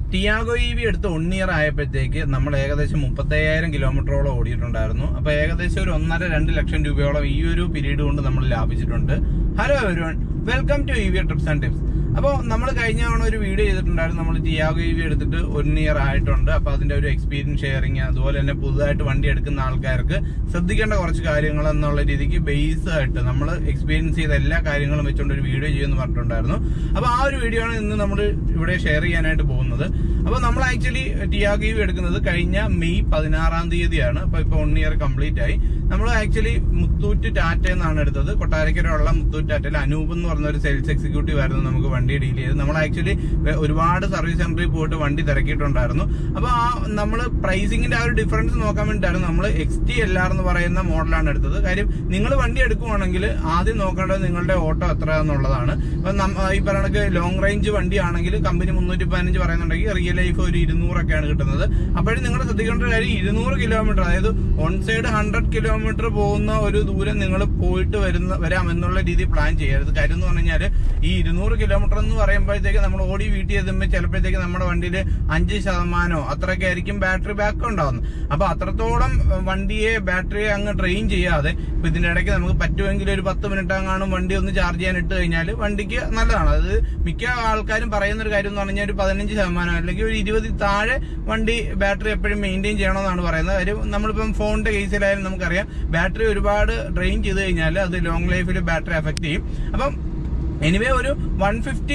Tiago E V എടുത്ത് one year ആയപ്പോഴത്തേക്ക് നമ്മൾ ഏകദേശം മുപ്പത്തയ്യായിരം കിലോമീറ്ററോളം ഓടിയിട്ടുണ്ടായിരുന്നു അപ്പൊ ഏകദേശം ഒരു ഒന്നര രണ്ട് ലക്ഷം രൂപയോളം ഈ ഒരു പീരീഡ് കൊണ്ട് നമ്മൾ ലാഭിച്ചിട്ടുണ്ട് hello everyone welcome to E V trips and tips അപ്പോൾ നമ്മൾ കഴിഞ്ഞ തവണ ഒരു വീഡിയോ ചെയ്തിട്ടുണ്ടായിരുന്നു നമ്മൾ ടിയാഗോ ഇ വി എടുത്തിട്ട് വൺ ഇയർ ആയിട്ടുണ്ട് അപ്പൊ അതിന്റെ ഒരു എക്സ്പീരിയൻസ് ഷെയറിങ് അതുപോലെ തന്നെ പുതുതായിട്ട് വണ്ടി എടുക്കുന്ന ആൾക്കാർക്ക് ശ്രദ്ധിക്കേണ്ട കുറച്ച് കാര്യങ്ങൾ എന്നുള്ള രീതിക്ക് ബേസ് ആയിട്ട് നമ്മൾ എക്സ്പീരിയൻസ് ചെയ്ത എല്ലാ കാര്യങ്ങളും വെച്ചുകൊണ്ട് ഒരു വീഡിയോ ചെയ്യുമെന്ന് പറഞ്ഞിട്ടുണ്ടായിരുന്നു അപ്പൊ ആ ഒരു വീഡിയോ ആണ് ഇന്ന് നമ്മൾ ഇവിടെ ഷെയർ ചെയ്യാനായിട്ട് പോകുന്നത് അപ്പൊ നമ്മൾ ആക്ച്വലി ടിയാഗോ ഇ വി എടുക്കുന്നത് കഴിഞ്ഞ മെയ് പതിനാറാം തീയതിയാണ് അപ്പൊ ഇപ്പൊ വൺ ഇയർ കംപ്ലീറ്റ് ആയി നമ്മൾ ആക്ച്വലി മുത്തൂറ്റ് ടാറ്റ എന്നാണ് എടുത്തത് കൊട്ടാരക്കരയുള്ള മുത്തൂറ്റ് ടാറ്റയിൽ അനൂപ് എന്ന് പറഞ്ഞ ഒരു സെയിൽസ് എക്സിക്യൂട്ടീവ് ആയിരുന്നു നമുക്ക് വണ്ടി ഡീൽ ചെയ്ത് നമ്മൾ ആക്ച്വലി ഒരുപാട് സർവീസ് സെന്ററിൽ പോയിട്ട് വണ്ടി തിരക്കിയിട്ടുണ്ടായിരുന്നു അപ്പൊ ആ നമ്മൾ പ്രൈസിങ്ങിന്റെ ആ ഒരു ഡിഫറൻസ് നോക്കാൻ വേണ്ടിയിട്ടായിരുന്നു നമ്മൾ എക്സ് ടി എൽ ആർ എന്ന് പറയുന്ന മോഡലാണ് എടുത്തത് കാര്യം നിങ്ങൾ വണ്ടി എടുക്കുവാണെങ്കിൽ ആദ്യം നോക്കേണ്ടത് നിങ്ങളുടെ ഓട്ടോ എത്ര എന്നുള്ളതാണ് അപ്പൊ നമ്മ- ഈ പറയുന്നത് ലോങ് റേഞ്ച് വണ്ടിയാണെങ്കിൽ കമ്പനി മുന്നൂറ്റി പതിനഞ്ച് പറയുന്നുണ്ടെങ്കിൽ റിയൽ ലൈഫ് ഒരു ഇരുന്നൂറൊക്കെയാണ് കിട്ടുന്നത് അപ്പോഴും നിങ്ങൾ ശ്രദ്ധിക്കേണ്ട ഒരു കാര്യം ഇരുന്നൂറ് കിലോമീറ്റർ അതായത് ഓൺ സൈഡ് ഹൺഡ്രഡ് കിലോമീറ്റർ പോകുന്ന ഒരു ദൂരം നിങ്ങൾ പോയിട്ട് വരുന്ന വരാം എന്നുള്ള രീതി പ്ലാൻ ചെയ്യരുത് കാര്യം എന്ന് പറഞ്ഞു കഴിഞ്ഞാൽ ഈ ഇരുന്നൂറ് കിലോമീറ്റർ എന്ന് പറയുമ്പോഴത്തേക്ക് നമ്മൾ ഓടി വീട്ടിൽ എത്തുമ്പോൾ ചിലപ്പോഴത്തേക്ക് നമ്മുടെ വണ്ടിയിൽ അഞ്ച് ശതമാനമോ അത്രയൊക്കെ ആയിരിക്കും ബാറ്ററി ബാക്ക് ഉണ്ടാവുന്നത് അപ്പൊ അത്രത്തോളം വണ്ടിയെ ബാറ്ററിയെ അങ്ങ് ട്രെയിൻ ചെയ്യാതെ ഇപ്പൊ ഇതിന്റെ ഇടയ്ക്ക് നമുക്ക് പറ്റുമെങ്കിൽ ഒരു പത്ത് മിനിറ്റ് അങ്ങാനും വണ്ടി ഒന്ന് ചാർജ് ചെയ്യാൻ ഇട്ട് കഴിഞ്ഞാൽ വണ്ടിക്ക് നല്ലതാണ് അത് മിക്ക ആൾക്കാരും പറയുന്ന ഒരു കാര്യം എന്ന് പറഞ്ഞാൽ ഒരു പതിനഞ്ച് ശതമാനം അല്ലെങ്കിൽ ഒരു ഇരുപതിൽ താഴെ വണ്ടി ബാറ്ററി എപ്പോഴും മെയിൻറ്റെയിൻ ചെയ്യണമെന്നാണ് പറയുന്നത് കാര്യം നമ്മളിപ്പം ഫോണിന്റെ കേസിലായാലും നമുക്കറിയാം ബാറ്ററി ഒരുപാട് ഡ്രെയിൻ ചെയ്ത് കഴിഞ്ഞാൽ അത് ലോങ് ലൈഫിൽ ബാറ്ററി എഫക്ട് ചെയ്യും അപ്പം എനിവേ ഒരു one fifty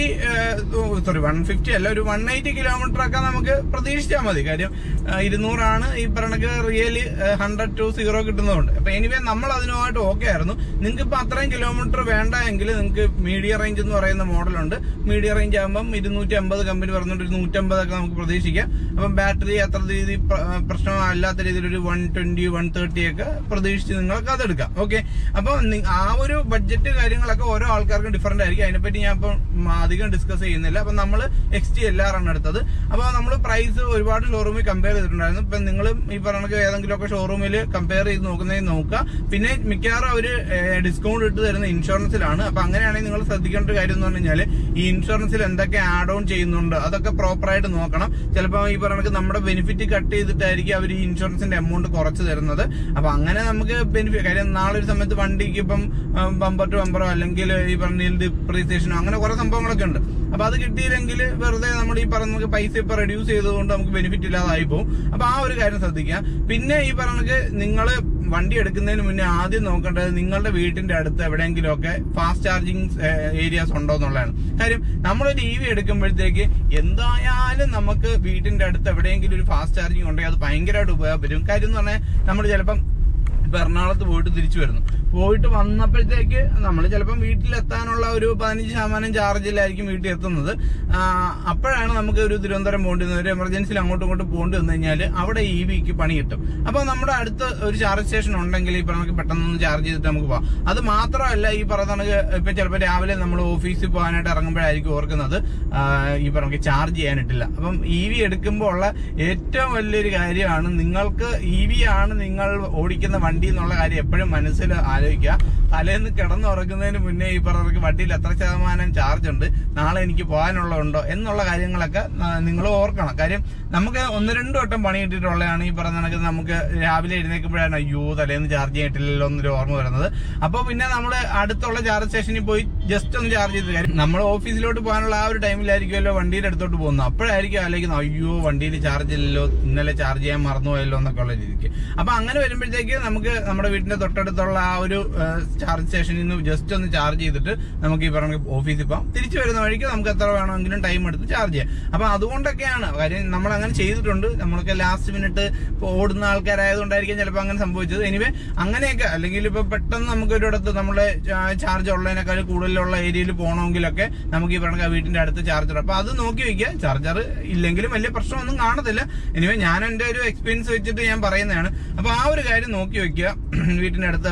sorry one fifty അല്ല ഒരു വൺ എയ്റ്റി കിലോമീറ്റർ ഒക്കെ നമുക്ക് പ്രതീക്ഷിച്ചാൽ മതി കാര്യം ആ, ഇരുന്നൂറാണ് ഈ പറഞ്ഞ റിയൽ ഹൺഡ്രഡ് ടു സീറോ കിട്ടുന്നതുകൊണ്ട് അപ്പൊ എനിവേ നമ്മൾ അതിനുമായിട്ട് ഓക്കെ ആയിരുന്നു നിങ്ങൾക്ക് ഇപ്പൊ അത്രയും കിലോമീറ്റർ വേണ്ട എങ്കിൽ നിങ്ങൾക്ക് മീഡിയം റേഞ്ച് എന്ന് പറയുന്ന മോഡലുണ്ട് മീഡിയം റേഞ്ച് ആകുമ്പോൾ ഇരുന്നൂറ്റി അമ്പത് കമ്പനി പറഞ്ഞുകൊണ്ട് ഒരു നൂറ്റമ്പതൊക്കെ നമുക്ക് പ്രതീക്ഷിക്കാം അപ്പം ബാറ്ററി അത്ര രീതി പ്ര- പ്രശ്നമല്ലാത്ത രീതിയിൽ ഒരു വൺ ട്വന്റി വൺ തേർട്ടി ഒക്കെ പ്രതീക്ഷിച്ച് നിങ്ങൾക്ക് അതെടുക്കാം ഓക്കെ അപ്പൊ നി- ആ ഒരു ബഡ്ജറ്റ് കാര്യങ്ങളൊക്കെ ഓരോ ആൾക്കാർക്കും ഡിഫറെന്റ് ആയിരിക്കും അതിനെപ്പറ്റി ഞാൻ ഇപ്പം ഉം, അധികം ഡിസ്കസ് ചെയ്യുന്നില്ല അപ്പൊ നമ്മൾ എക്സ് ടി എൽ ആർ ആണ് എടുത്തത് അപ്പൊ നമ്മൾ പ്രൈസ് ഒരുപാട് ഷോറൂമിൽ കമ്പയർ ചെയ്തിട്ടുണ്ടായിരുന്നു ഇപ്പൊ നിങ്ങൾ ഈ പറഞ്ഞ ഏതെങ്കിലും ഒക്കെ ഷോറൂമിൽ കമ്പയർ ചെയ്ത് നോക്കുന്നതിന് നോക്കുക പിന്നെ മിക്കവാറും അവര് ഡിസ്കൗണ്ട് ഇട്ട് തരുന്ന ഇൻഷുറൻസിലാണ് അപ്പൊ അങ്ങനെയാണെങ്കിൽ നിങ്ങൾ ശ്രദ്ധിക്കേണ്ട ഒരു കാര്യം എന്ന് പറഞ്ഞു കഴിഞ്ഞാൽ ഈ ഇൻഷുറൻസിൽ എന്തൊക്കെ ആഡ് ഓൺ ചെയ്യുന്നുണ്ട് അതൊക്കെ പ്രോപ്പർ ആയിട്ട് നോക്കണം ചിലപ്പോൾ ഈ പറഞ്ഞ നമ്മുടെ ബെനിഫിറ്റ് കട്ട് ചെയ്തിട്ടായിരിക്കും അവർ ഈ ഇൻഷുറൻസിന്റെ എമൗണ്ട് കുറച്ച് തരുന്നത് അപ്പൊ അങ്ങനെ നമുക്ക് ബെനിഫിറ്റ് കാര്യം നാളെ ഒരു സമയത്ത് വണ്ടിക്ക് ഇപ്പം ബമ്പർ ടു ബമ്പറോ അല്ലെങ്കിൽ ഈ പറഞ്ഞ ഡിപ്രീസിയേഷനോ അങ്ങനെ കുറെ സംഭവങ്ങളൊക്കെ ഉണ്ട് അപ്പൊ അത് കിട്ടിയില്ലെങ്കിൽ വെറുതെ നമ്മൾ ഈ പറഞ്ഞ നമുക്ക് പൈസ ഇപ്പൊ റെഡ്യൂസ് ചെയ്തതുകൊണ്ട് നമുക്ക് ബെനിഫിറ്റ് ഇല്ലാതായി പോകും അപ്പൊ ആ ഒരു കാര്യം ശ്രദ്ധിക്കുക പിന്നെ ഈ പറഞ്ഞ നിങ്ങൾ വണ്ടി എടുക്കുന്നതിന് മുന്നേ ആദ്യം നോക്കേണ്ടത് നിങ്ങളുടെ വീട്ടിന്റെ അടുത്ത് എവിടെയെങ്കിലും ഒക്കെ ഫാസ്റ്റ് ചാർജിങ് ഏരിയാസ് ഉണ്ടോ എന്നുള്ളതാണ് കാര്യം നമ്മളൊരു ഇ വി എടുക്കുമ്പോഴത്തേക്ക് എന്തായാലും നമുക്ക് വീട്ടിന്റെ അടുത്ത് എവിടെയെങ്കിലും ഒരു ഫാസ്റ്റ് ചാർജിങ് ഉണ്ടെങ്കിൽ അത് ഭയങ്കരമായിട്ട് ഉപയോഗപ്പെടും കാര്യം എന്ന് പറഞ്ഞാൽ നമ്മൾ ചിലപ്പം ഇപ്പൊ എറണാകുളത്ത് പോയിട്ട് തിരിച്ചു വരുന്നു പോയിട്ട് വന്നപ്പോഴത്തേക്ക് നമ്മൾ ചിലപ്പം വീട്ടിലെത്താനുള്ള ഒരു പതിനഞ്ച് ശതമാനം ചാർജിലായിരിക്കും വീട്ടിൽ എത്തുന്നത് ആ, അപ്പോഴാണ് നമുക്ക് ഒരു തിരുവനന്തപുരം പോകേണ്ടി വന്നത് ഒരു എമർജൻസിയിൽ അങ്ങോട്ടും ഇങ്ങോട്ടും പോകേണ്ടി വന്നു കഴിഞ്ഞാൽ അവിടെ ഇ വിക്ക് പണി കിട്ടും അപ്പൊ നമ്മുടെ അടുത്ത് ഒരു ചാർജ് സ്റ്റേഷൻ ഉണ്ടെങ്കിൽ ഈ പറഞ്ഞ പെട്ടെന്ന് ചാർജ് ചെയ്തിട്ട് നമുക്ക് പോവാം അത് മാത്രമല്ല ഈ പറഞ്ഞ ഇപ്പൊ ചിലപ്പോൾ രാവിലെ നമ്മൾ ഓഫീസിൽ പോകാനായിട്ട് ഇറങ്ങുമ്പോഴായിരിക്കും ഓർക്കുന്നത് ആ, ഈ പറഞ്ഞ ചാർജ് ചെയ്യാനിട്ടില്ല അപ്പം ഇ വി എടുക്കുമ്പോൾ ഉള്ള ഏറ്റവും വലിയൊരു കാര്യമാണ് നിങ്ങൾക്ക് ഇ വി ആണ് നിങ്ങൾ ഓടിക്കുന്ന വണ്ടി എന്നുള്ള കാര്യം എപ്പോഴും മനസ്സിൽ ആലോചിക്കുക തലേന്ന് കിടന്നുറങ്ങുന്നതിന് മുന്നേ ഈ പറഞ്ഞ വണ്ടിയിൽ എത്ര ശതമാനം ചാർജ് ഉണ്ട് നാളെ എനിക്ക് പോകാനുള്ളതുണ്ടോ എന്നുള്ള കാര്യങ്ങളൊക്കെ നിങ്ങൾ ഓർക്കണം കാര്യം നമുക്ക് ഒന്ന് രണ്ട് വട്ടം പണി കിട്ടിയിട്ടുള്ളതാണ് ഈ പറഞ്ഞ കണക്ക് നമുക്ക് രാവിലെ എഴുന്നേൽക്കുമ്പോഴാണ് അയ്യോ തലേന്ന് ചാർജ് ചെയ്തിട്ടില്ലല്ലോ എന്നൊരു ഓർമ്മ വരുന്നത് അപ്പൊ പിന്നെ നമ്മൾ അടുത്തുള്ള ചാർജ് സ്റ്റേഷനിൽ പോയി ജസ്റ്റ് ഒന്ന് ചാർജ് ചെയ്ത് കാര്യം നമ്മൾ ഓഫീസിലോട്ട് പോകാനുള്ള ആ ഒരു ടൈമിലായിരിക്കുമല്ലോ വണ്ടിയുടെ അടുത്തോട്ട് പോകുന്നത് അപ്പോഴായിരിക്കും ആലോചിക്കുന്നത് അയ്യോ വണ്ടിയിൽ ചാർജ് ഇല്ലല്ലോ ഇന്നലെ ചാർജ് ചെയ്യാൻ മറന്നുപോയല്ലോ എന്നൊക്കെ ഉള്ള രീതിക്ക് അപ്പൊ അങ്ങനെ വരുമ്പോഴത്തേക്ക് നമുക്ക് നമ്മുടെ വീടിന്റെ തൊട്ടടുത്തുള്ള ആ ഒരു ചാർജ് സ്റ്റേഷനിൽ നിന്ന് ജസ്റ്റ് ഒന്ന് ചാർജ് ചെയ്തിട്ട് നമുക്ക് ഈ പറഞ്ഞ ഓഫീസിൽ പോകാം തിരിച്ചു വരുന്ന വഴിക്ക് നമുക്ക് എത്ര വേണമെങ്കിലും ടൈം എടുത്ത് ചാർജ് ചെയ്യാം അപ്പൊ അതുകൊണ്ടൊക്കെയാണ് കാര്യം നമ്മൾ അങ്ങനെ ചെയ്തിട്ടുണ്ട് നമ്മളൊക്കെ ലാസ്റ്റ് മിനിറ്റ് ഓടുന്ന ആൾക്കാരായതുകൊണ്ടായിരിക്കും ചിലപ്പോൾ അങ്ങനെ സംഭവിച്ചത് എനിവേ അങ്ങനെയൊക്കെ അല്ലെങ്കിൽ ഇപ്പൊ പെട്ടെന്ന് നമുക്ക് ഒരിടത്ത് നമ്മുടെ ചാർജ് ഉള്ളതിനേക്കാൾ കൂടുതലുള്ള ഏരിയയിൽ പോകണമെങ്കിലൊക്കെ നമുക്ക് ഈ പറഞ്ഞ വീട്ടിന്റെ അടുത്ത് ചാർജർ അപ്പൊ അത് നോക്കി വെക്കുക ചാർജർ ഇല്ലെങ്കിലും വലിയ പ്രശ്നമൊന്നും കാണത്തില്ല എനിവേ ഞാൻ എന്റെ ഒരു എക്സ്പീരിയൻസ് വെച്ചിട്ട് ഞാൻ പറയുന്നതാണ് അപ്പൊ ആ ഒരു കാര്യം നോക്കി വെക്കുക വീട്ടിന്റെ അടുത്ത് എവിടെയെങ്കിലുമൊക്കെ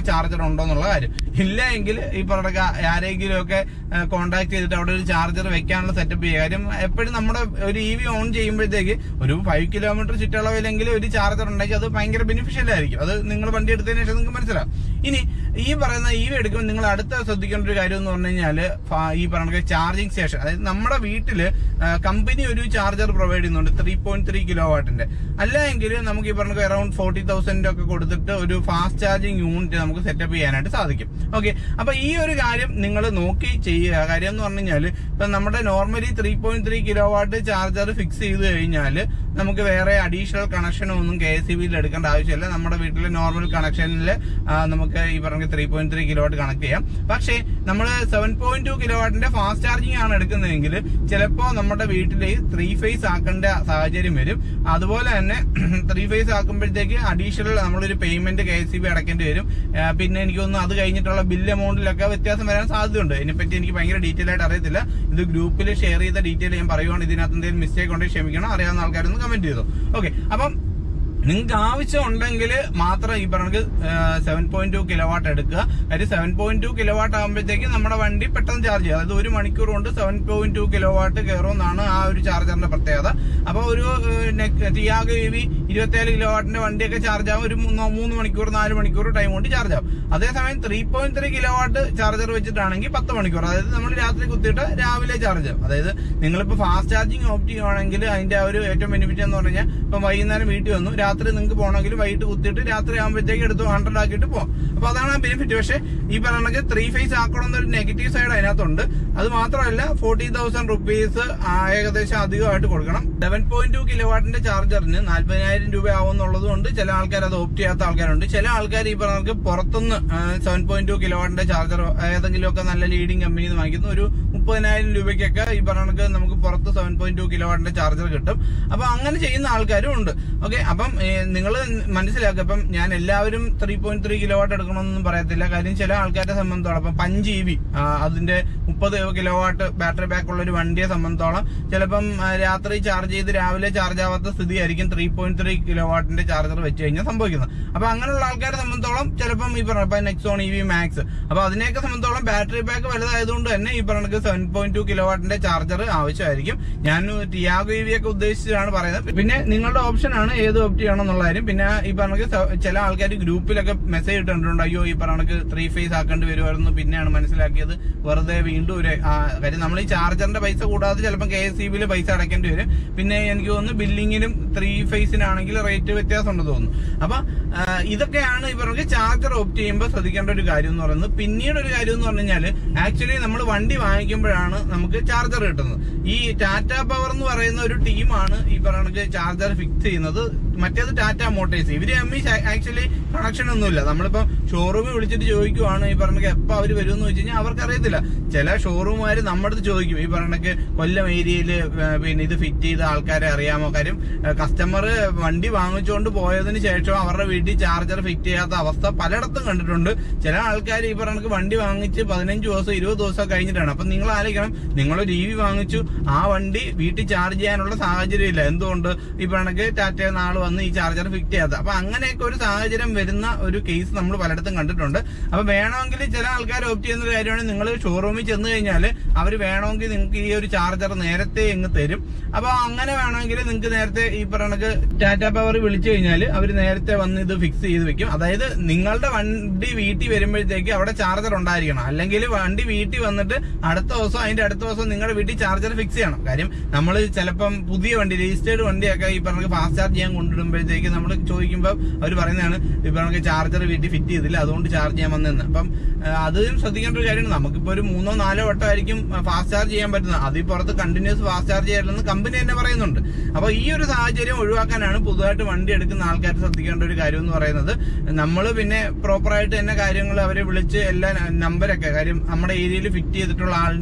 പറഞ്ഞ ചാർജർ ഉണ്ടോ എന്നുള്ള കാര്യം ഇല്ല എങ്കിൽ ഈ പറഞ്ഞ ആരെങ്കിലും ഒക്കെ കോൺടാക്ട് ചെയ്തിട്ട് അവിടെ ഒരു ചാർജർ വെക്കാനുള്ള സെറ്റപ്പ് ചെയ്യുക കാര്യം എപ്പോഴും നമ്മുടെ ഒരു ഇ വി ഓൺ ചെയ്യുമ്പോഴത്തേക്ക് ഒരു ഫൈവ് കിലോമീറ്റർ ചുറ്റളവിലെങ്കിലും ഒരു ചാർജർ ഉണ്ടെങ്കിൽ അത് ഭയങ്കര ബെനിഫിഷ്യൽ ആയിരിക്കും അത് നിങ്ങൾ വണ്ടി എടുത്തതിന് ശേഷം നിങ്ങൾക്ക് മനസ്സിലാവും ഇനി ഈ പറയുന്ന ഇ വി എടുക്കുമ്പോൾ നിങ്ങൾ അടുത്ത ശ്രദ്ധിക്കേണ്ട ഒരു കാര്യം എന്ന് പറഞ്ഞു കഴിഞ്ഞാല് ഫ- ഈ പറഞ്ഞ ചാർജിങ് സ്റ്റേഷൻ അതായത് നമ്മുടെ വീട്ടില് കമ്പനി ഒരു ചാർജർ പ്രൊവൈഡ് ചെയ്യുന്നുണ്ട് ത്രീ പോയിന്റ് ത്രീ കിലോ വാട്ടിന്റെ അല്ല എങ്കിൽ നമുക്ക് ഈ പറഞ്ഞ അറൌണ്ട് ഫോർട്ടി തൗസൻഡ് ഒക്കെ കൊടുത്തിട്ട് ഒരു ഫാസ്റ്റ് ചാർജിങ് യൂണിറ്റ് നമുക്ക് സെറ്റപ്പ് ചെയ്യാനായിട്ട് സാധിക്കും ഓക്കെ അപ്പൊ ഈ ഒരു കാര്യം നിങ്ങൾ നോക്കി ചെയ്യുക കാര്യം എന്ന് പറഞ്ഞു കഴിഞ്ഞാൽ ഇപ്പൊ നമ്മുടെ normally three point three kilo watt charger fix ചെയ്ത് കഴിഞ്ഞാൽ നമുക്ക് വേറെ അഡീഷണൽ കണക്ഷനോ ഒന്നും കെ എസ് സി ബിയിൽ എടുക്കേണ്ട ആവശ്യമില്ല നമ്മുടെ വീട്ടിലെ നോർമൽ കണക്ഷനിൽ നമുക്ക് ഈ പറഞ്ഞ three point three kilo watt connect ചെയ്യാം പക്ഷേ നമ്മൾ സെവൻ പോയിന്റ് ടു കിലോ വാട്ടിന്റെ ഫാസ്റ്റ് ചാർജിങ് ആണ് എടുക്കുന്നതെങ്കിൽ ചിലപ്പോൾ നമ്മുടെ വീട്ടിൽ ത്രീ ഫേസ് ആക്കേണ്ട സാഹചര്യം വരും അതുപോലെ തന്നെ ത്രീ ഫേസ് ആക്കുമ്പോഴത്തേക്ക് അഡീഷണൽ നമ്മളൊരു payment K S C B അടയ്ക്കേണ്ടി വരും ആ, പിന്നെ എനിക്ക് തോന്നുന്നു അത് കഴിഞ്ഞിട്ടുള്ള ബില്ല് എമൗണ്ടിലൊക്കെ വ്യത്യാസം വരാൻ സാധ്യതയുണ്ട് ഇതിനെപ്പറ്റി എനിക്ക് ഭയങ്കര ഡീറ്റെയിൽ ആയിട്ട് അറിയത്തില്ല ഇത് ഗ്രൂപ്പിൽ ഷെയർ ചെയ്ത ഡീറ്റെയിൽ ഞാൻ പറയുവാണ് ഇതിനകത്ത് എന്തെങ്കിലും മിസ്റ്റേക്ക് ഉണ്ടെങ്കിൽ ക്ഷമിക്കണം അറിയാവുന്ന ആൾക്കാരൊന്ന് കമന്റ് ചെയ്തു ഓക്കെ അപ്പം നിങ്ങൾക്ക് ആവശ്യം ഉണ്ടെങ്കിൽ മാത്രം ഈ പറഞ്ഞ seven point two kilo watt എടുക്കുക കാര്യം seven point two kilo watt ആകുമ്പോഴത്തേക്ക് നമ്മുടെ വണ്ടി പെട്ടെന്ന് ചാർജ് ചെയ്യുക അതായത് ഒരു മണിക്കൂർ കൊണ്ട് seven point two kilo watt കയറുമെന്നാണ് ആ ഒരു ചാർജറിന്റെ പ്രത്യേകത അപ്പൊ ഒരു ടിയാഗോ ഇ വി ഇരുപത്തിയേഴ് കിലോ വാട്ടിന്റെ വണ്ടിയൊക്കെ ചാർജ് ആവും ഒരു മൂന്ന് മൂന്ന് മണിക്കൂർ നാല് മണിക്കൂർ ടൈം കൊണ്ട് ചാർജ് ആവും അതേസമയം three point three kilo watt charger വെച്ചിട്ടാണെങ്കിൽ പത്ത് മണിക്കൂർ അതായത് നമ്മൾ രാത്രി കുത്തിയിട്ട് രാവിലെ ചാർജ് ആവും അതായത് നിങ്ങളിപ്പോ ഫാസ്റ്റ് ചാർജിങ് ഓപ്റ്റ് ചെയ്യുവാണെങ്കിൽ അതിന്റെ ആ ഒരു ഏറ്റവും ബെനിഫിറ്റ് എന്ന് പറഞ്ഞാൽ ഇപ്പൊ വൈകുന്നേരം വീട്ടിൽ വന്നു രാത്രി നിങ്ങൾക്ക് പോകണമെങ്കിൽ വൈകിട്ട് കുത്തിയിട്ട് രാത്രി ആകുമ്പോഴത്തേക്ക് എടുത്ത് ഹൺഡ്രഡ് ആക്കിയിട്ട് പോകാം അപ്പൊ അതാണ് ആ ബെനിഫിറ്റ് പക്ഷേ ഈ പറയണെങ്കിൽ ത്രീ ഫേസ് ആക്കണം എന്നൊരു നെഗറ്റീവ് സൈഡ് അതിനകത്തുണ്ട് അത് മാത്രമല്ല ഫോർട്ടി തൗസൻഡ് റുപ്പീസ് ഏകദേശം അധികമായിട്ട് കൊടുക്കണം സെവൻ പോയിന്റ് ടു കിലോ വാട്ടിന്റെ ചാർജറിന് നാല്പതിനായിരം രൂപ ആവും എന്നുള്ളത് കൊണ്ട് ചില ആൾക്കാർ അത് ഓപ്റ്റ് ചെയ്യാത്ത ആൾക്കാരുണ്ട് ചില ആൾക്കാർ ഈ പറഞ്ഞ പുറത്തുനിന്ന് സെവൻ പോയിന്റ് ടു കിലോ വാട്ടിന്റെ ചാർജർ ഏതെങ്കിലുമൊക്കെ നല്ല ലീഡിംഗ് കമ്പനിയിൽ നിന്ന് വാങ്ങിക്കുന്ന ഒരു മുപ്പതിനായിരം രൂപയ്ക്കൊക്കെ ഈ പറഞ്ഞ നമുക്ക് പുറത്ത് സെവൻ പോയിന്റ് ടു കിലോ വാട്ടിന്റെ ചാർജർ കിട്ടും അപ്പൊ അങ്ങനെ ചെയ്യുന്ന ആൾക്കാരും ഉണ്ട് ഓക്കെ അപ്പം നിങ്ങൾ മനസ്സിലാക്കുക ഇപ്പം ഞാൻ എല്ലാവരും three point three kilo watt എടുക്കണമെന്നൊന്നും പറയത്തില്ല കാര്യം ചില ആൾക്കാരെ സംബന്ധിച്ചോളം ഇപ്പം പഞ്ച് ഇ വി അതിന്റെ മുപ്പത് കിലോ വാട്ട് ബാറ്ററി ബാക്ക് ഉള്ള ഒരു വണ്ടിയെ സംബന്ധിച്ചോളം ചിലപ്പം ആ, രാത്രി ചാർജ് ചെയ്ത് രാവിലെ ചാർജ് ആവാത്ത സ്ഥിതിയായിരിക്കും ത്രീ പോയിന്റ് ത്രീ കിലോ വാട്ടിന്റെ ചാർജർ വെച്ച് കഴിഞ്ഞാൽ സംഭവിക്കുന്നത് അപ്പൊ അങ്ങനെയുള്ള ആൾക്കാരെ സംബന്ധിച്ചോളം ചിലപ്പം ഈ പറഞ്ഞ ഇപ്പൊ നെക്സോൺ ഇ വി മാക്സ് അപ്പൊ അതിനെയൊക്കെ സംബന്ധിച്ചോളം ബാറ്ററി ബാക്ക് വലുതായതുകൊണ്ട് തന്നെ ഈ പറഞ്ഞ സെവൻ പോയിന്റ് ടു കിലോ വാട്ടിന്റെ ചാർജർ ആവശ്യമായിരിക്കും ഞാൻ ടിയാഗോ ഇ വി ഒക്കെ ഉദ്ദേശിച്ചാണ് പറയുന്നത് പിന്നെ നിങ്ങളുടെ ഓപ്ഷൻ ആണ് ഏത് ഓപ്റ്റ് ചെയ്യണം എന്നുള്ള കാര്യം പിന്നെ ഈ പറഞ്ഞ ചില ആൾക്കാർ ഗ്രൂപ്പിലൊക്കെ മെസ്സേജ് ഇട്ടിട്ടുണ്ട് അയ്യോ ഈ പറഞ്ഞ ത്രീ ഫേസ് ആക്കേണ്ടി വരുമായിരുന്നു പിന്നെയാണ് മനസ്സിലാക്കിയത് വെറുതെ വീണ്ടും ഒരു ആ, കാര്യം നമ്മൾ ഈ ചാർജറിന്റെ പൈസ കൂടാതെ ചിലപ്പോൾ കെ എസ് സി ബിയിൽ പൈസ അടയ്ക്കേണ്ടി വരും പിന്നെ എനിക്ക് തോന്നുന്നു ബില്ലിങ്ങിനും ത്രീ ഫേസിനാണെങ്കിൽ റേറ്റ് വ്യത്യാസം ഉണ്ടെന്ന് തോന്നുന്നു അപ്പൊ ആ, ഇതൊക്കെയാണ് ഈ പറഞ്ഞ ചാർജർ ഓപ്റ്റ് ചെയ്യുമ്പോൾ ശ്രദ്ധിക്കേണ്ട ഒരു കാര്യം എന്ന് പറയുന്നത് പിന്നീട് ഒരു കാര്യം എന്ന് പറഞ്ഞു കഴിഞ്ഞാൽ ആക്ച്വലി നമ്മൾ വണ്ടി വാങ്ങിക്കുമ്പോഴാണ് നമുക്ക് ചാർജർ കിട്ടുന്നത് ഈ ടാറ്റ പവർ എന്ന് പറയുന്ന ഒരു ടീമാണ് ഈ പറയുന്ന ചാർജർ ഫിക്സ് ചെയ്യുന്നത് മറ്റേത് ടാറ്റ മോട്ടേഴ്സ് ഇവര് തമ്മിൽ ആക്ച്വലി കണക്ഷൻ ഒന്നുമില്ല നമ്മളിപ്പോ ഷോറൂമിൽ വിളിച്ചിട്ട് ചോദിക്കുവാണ് ഈ പറഞ്ഞ എപ്പോ അവര് വരും എന്ന് വെച്ച് കഴിഞ്ഞാൽ അവർക്ക് അറിയത്തില്ല ചില ഷോറൂമുകാർ നമ്മുടെ അടുത്ത് ചോദിക്കും ഈ പറഞ്ഞ കൊല്ലം ഏരിയയിൽ പിന്നെ ഇത് ഫിറ്റ് ചെയ്ത ആൾക്കാരെ അറിയാമോ കാര്യം കസ്റ്റമർ വണ്ടി വാങ്ങിച്ചുകൊണ്ട് പോയതിന് ശേഷം അവരുടെ വീട്ടിൽ ചാർജർ ഫിറ്റ് ചെയ്യാത്ത അവസ്ഥ പലയിടത്തും കണ്ടിട്ടുണ്ട് ചില ആൾക്കാർ ഈ പറഞ്ഞ വണ്ടി വാങ്ങിച്ച് പതിനഞ്ച് ദിവസം ഇരുപത് ദിവസം കഴിഞ്ഞിട്ടാണ് അപ്പൊ നിങ്ങൾ ആലോചിക്കണം നിങ്ങളൊരു ഇ വി വാങ്ങിച്ചു ആ വണ്ടി വീട്ടിൽ ചാർജ് ചെയ്യാനുള്ള സാഹചര്യം ഇല്ല എന്തുകൊണ്ട് ഈ പറഞ്ഞ ടാറ്റ നാള് വന്ന് ഈ ചാർജർ ഫിറ്റ് ചെയ്യാത്ത അപ്പൊ അങ്ങനെയൊക്കെ ഒരു സാഹചര്യം വരുന്ന ഒരു കേസ് നമ്മൾ പലയിടത്തും കണ്ടിട്ടുണ്ട് അപ്പൊ വേണമെങ്കിൽ ചില ആൾക്കാർ ഓപ്റ്റ് ചെയ്യുന്ന ഒരു കാര്യമാണ് നിങ്ങൾ ഷോറൂമിൽ ചെന്ന് കഴിഞ്ഞാൽ അവർ വേണമെങ്കിൽ നിങ്ങൾക്ക് ഈ ഒരു ചാർജർ നേരത്തെ ഇങ്ങ് തരും അപ്പൊ അങ്ങനെ വേണമെങ്കിൽ നിങ്ങൾക്ക് നേരത്തെ ഈ പറയണക്ക് ടാറ്റ പവർ വിളിച്ചു കഴിഞ്ഞാൽ അവർ നേരത്തെ വന്ന് ഇത് ഫിക്സ് ചെയ്ത് വെക്കും അതായത് നിങ്ങളുടെ വണ്ടി വീട്ടിൽ വരുമ്പോഴത്തേക്ക് അവിടെ ചാർജർ ഉണ്ടായിരിക്കണം അല്ലെങ്കിൽ വണ്ടി വീട്ടിൽ വന്നിട്ട് അടുത്ത ദിവസം അതിന്റെ അടുത്ത ദിവസം നിങ്ങളുടെ വീട്ടിൽ ചാർജർ ഫിക്സ് ചെയ്യണം കാര്യം നമ്മൾ ചിലപ്പം പുതിയ വണ്ടി രജിസ്റ്റേർഡ് വണ്ടിയൊക്കെ ഈ പറഞ്ഞ ഫാസ്റ്റ് ചാർജ് ചെയ്യാൻ കൊണ്ടുവരുമ്പോഴത്തേക്ക് നമ്മൾ ചോദിക്കുമ്പോൾ അവർ പറയുന്നതാണ് ഈ പറഞ്ഞ ചാർജർ വീട്ടിൽ ഫിറ്റ് ചെയ്തില്ല അതുകൊണ്ട് ചാർജ് ചെയ്യാൻ വന്നെന്ന് അപ്പം ആ, അതും ശ്രദ്ധിക്കേണ്ട ഒരു കാര്യമാണ് നമുക്കിപ്പോ ഒരു മൂന്നോ നാലോ വട്ടമായിരിക്കും ഫാസ്റ്റ് ചാർജ് ചെയ്യാൻ പറ്റുന്നത് അതിൽ പുറത്ത് കണ്ടിന്യൂസ് ഫാസ്റ്റ് ചാർജ് ചെയ്യണമെന്ന് കമ്പനി തന്നെ പറയുന്നുണ്ട് അപ്പൊ ഈ ഒരു സാഹചര്യം ഒഴിവാക്കാനാണ് പുതുതായിട്ട് വണ്ടി എടുക്കുന്ന ആൾക്കാർ ശ്രദ്ധിക്കേണ്ട ഒരു കാര്യം എന്ന് പറയുന്നത് നമ്മൾ പിന്നെ പ്രോപ്പറായിട്ട് തന്നെ കാര്യങ്ങൾ അവരെ വിളിച്ച് എല്ലാ നമ്പരൊക്കെ കാര്യം നമ്മുടെ ഏരിയയിൽ ഫിറ്റ് ചെയ്തിട്ടുള്ള ആളുടെ